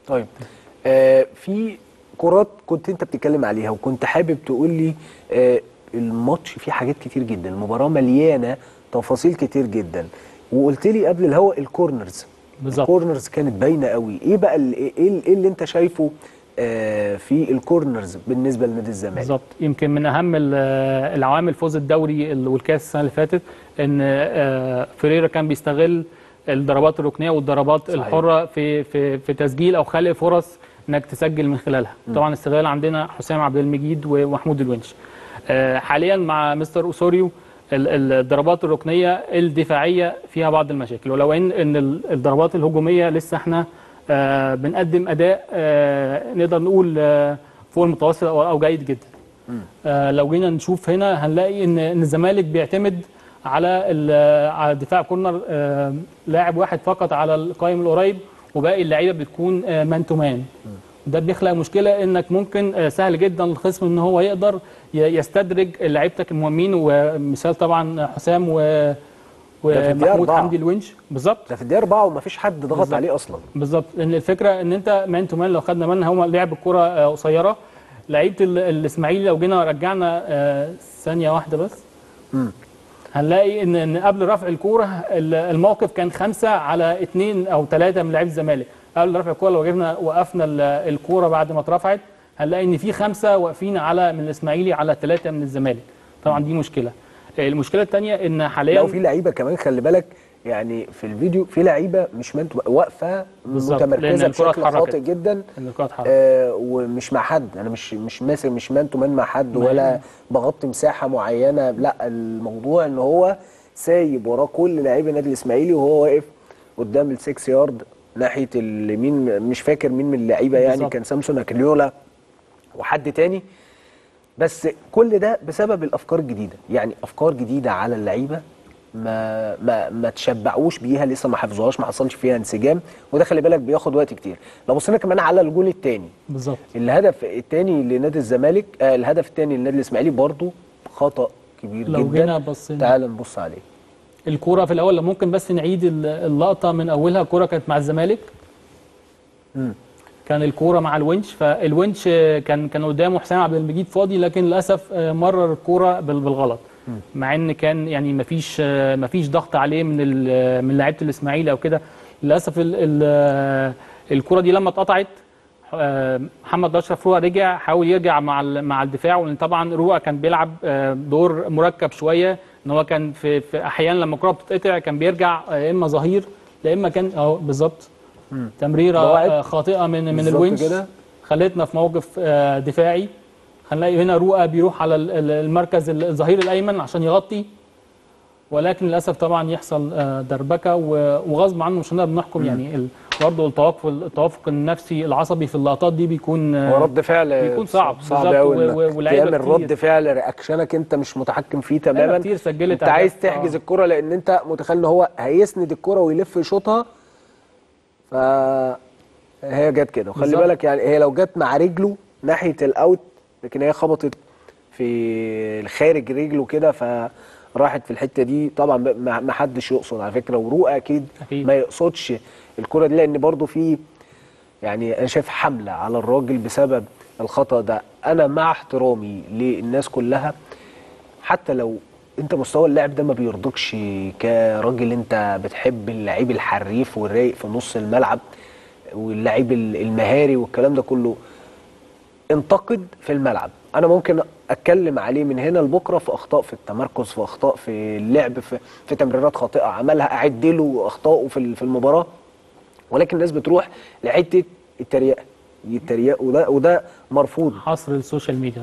طيب آه في كرات كنت انت بتتكلم عليها وكنت حابب تقول لي آه الماتش فيه حاجات كتير جدا المباراه مليانه تفاصيل كتير جدا وقلت لي قبل الهوا الكورنرز بالظبط. الكورنرز كانت باينه قوي ايه بقى ال- ايه ايه اللي انت شايفه آه في الكورنرز بالنسبه لنادي الزمالك بالظبط يمكن من اهم ال- العوامل فوز الدوري ال- والكاس السنه اللي فاتت ان آه، فيريرا كان بيستغل الضربات الركنيه والضربات صحيح. الحره في في في تسجيل او خلق فرص انك تسجل من خلالها طبعا استغلال عندنا حسام عبد المجيد ومحمود الونش آه، حاليا مع مستر اوسوريو ال- ال- الضربات الركنيه الدفاعيه فيها بعض المشاكل ولو ان ان ال- الضربات الهجوميه لسه احنا آه، بنقدم اداء آه، نقدر نقول آه، فوق المتوسط او أو جيد جدا آه، لو جينا نشوف هنا هنلاقي ان ان الزمالك بيعتمد على ال- على دفاع كورنر آه، لاعب واحد فقط على القائم القريب وباقي اللعيبه بتكون مان تو مان ده بيخلق مشكله انك ممكن آه، سهل جدا للخصم ان هو يقدر ي- يستدرج لعيبتك المهمين ومثال طبعا حسام و ده في الدقيقة ومحمود أربعة. حمدي الونش بالظبط ده في الدقيقه 4 ومفيش حد ضغط بالظبط. عليه اصلا بالظبط لان الفكره ان انت مان تو مان لو خدنا بالنا هم لعب الكره آه، قصيره لعيبه ال- الاسماعيلي لو جينا رجعنا آه، ثانيه واحده بس هنلاقي ان ان قبل رفع الكوره ال- الموقف كان خمسه على اثنين او ثلاثه من لعيبه الزمالك قبل رفع الكوره لو جبنا وقفنا ال- الكوره بعد ما اترفعت هنلاقي ان في خمسه واقفين على من الاسماعيلي على ثلاثه من الزمالك طبعا دي مشكله آه، المشكله الثانيه ان حاليا لو في لعيبه كمان خلي بالك يعني في الفيديو في لعيبه مش منتو واقفه بالظبط، لأن متمركزه الكرة بشكل اتحركت. خاطئ جدا إن الكرة اتحركت. آه ومش مع حد انا مش مش ماسك مش مان تو مان مع حد ما- ولا بغطي مساحه معينه لا الموضوع ان هو سايب وراه كل لعيبه النادي الاسماعيلي وهو واقف قدام السكس يارد ناحيه اليمين مش فاكر مين من اللعيبه يعني بالظبط. كان سامسون اكليولا وحد تاني بس كل ده بسبب الافكار الجديده يعني افكار جديده على اللعيبه ما ما ما تشبعوش بيها لسه ما حفظوهاش ما حصلش فيها انسجام وده خلي بالك بياخد وقت كتير لو بصينا كمان على الجول الثاني بالظبط الهدف الثاني لنادي الزمالك آه الهدف الثاني للنادي الاسماعيلي برضو خطا كبير لو جدا جينا بصينا تعال نبص عليه الكوره في الاول ممكن بس نعيد ال- اللقطه من اولها الكوره كانت مع الزمالك كان الكوره مع الونش فالونش كان كان قدامه حسام عبد المجيد فاضي لكن للاسف آه، مرر الكوره بال- بالغلط مع ان كان يعني مفيش آه، مفيش ضغط عليه من ال- من لعيبه الاسماعيلي او كده للاسف ال- ال- آه، الكوره دي لما اتقطعت آه، محمد اشرف روقه رجع حاول يرجع مع ال- مع الدفاع وان طبعا روقه كان بيلعب آه، دور مركب شويه ان هو كان في, في احيانا لما الكوره بتتقطع كان بيرجع آه، يا اما ظهير يا اما كان اهو بالظبط تمريره ضاعت. آه، خاطئه من من بالظبط الونش كده. خلتنا في موقف آه، دفاعي هنلاقي هنا روقه بيروح على ال- ال- المركز الظهير الايمن عشان يغطي ولكن للاسف طبعا يحصل آه، دربكه و- وغصب عنه مش هنقدر نحكم يعني ال- برضه التوافق التوافق النفسي العصبي في اللقطات دي بيكون آه، هو رد فعل بيكون صعب صعب بالظبط، قوي و- و- انك ولاعيبة تعمل كتير. رد فعل رياكشنك انت مش متحكم فيه تماما كتير سجلت انت عايز أهداف، تحجز آه. الكره لان انت متخيل ان هو هيسند الكره ويلف يشوطها ف هي جت كده وخلي بالظبط. بالك يعني هي لو جت مع رجله ناحيه الاوت لكن هي خبطت في الخارج رجله كده فراحت في الحته دي طبعا ما ما حدش يقصد على فكره وروقه اكيد, أكيد. ما يقصدش الكره دي لان برضو في يعني انا شايف حمله على الراجل بسبب الخطا ده انا مع احترامي للناس كلها حتى لو انت مستوى اللعب ده ما بيرضكش كراجل انت بتحب اللعيب الحريف والرايق في نص الملعب واللعيب المهاري والكلام ده كله انتقد في الملعب انا ممكن اتكلم عليه من هنا لبكره في اخطاء في التمركز في اخطاء في اللعب في, في تمريرات خاطئه عملها اعد له اخطائه في في المباراه ولكن الناس بتروح لحته التريقه التريقه وده وده مرفوض حصر السوشيال ميديا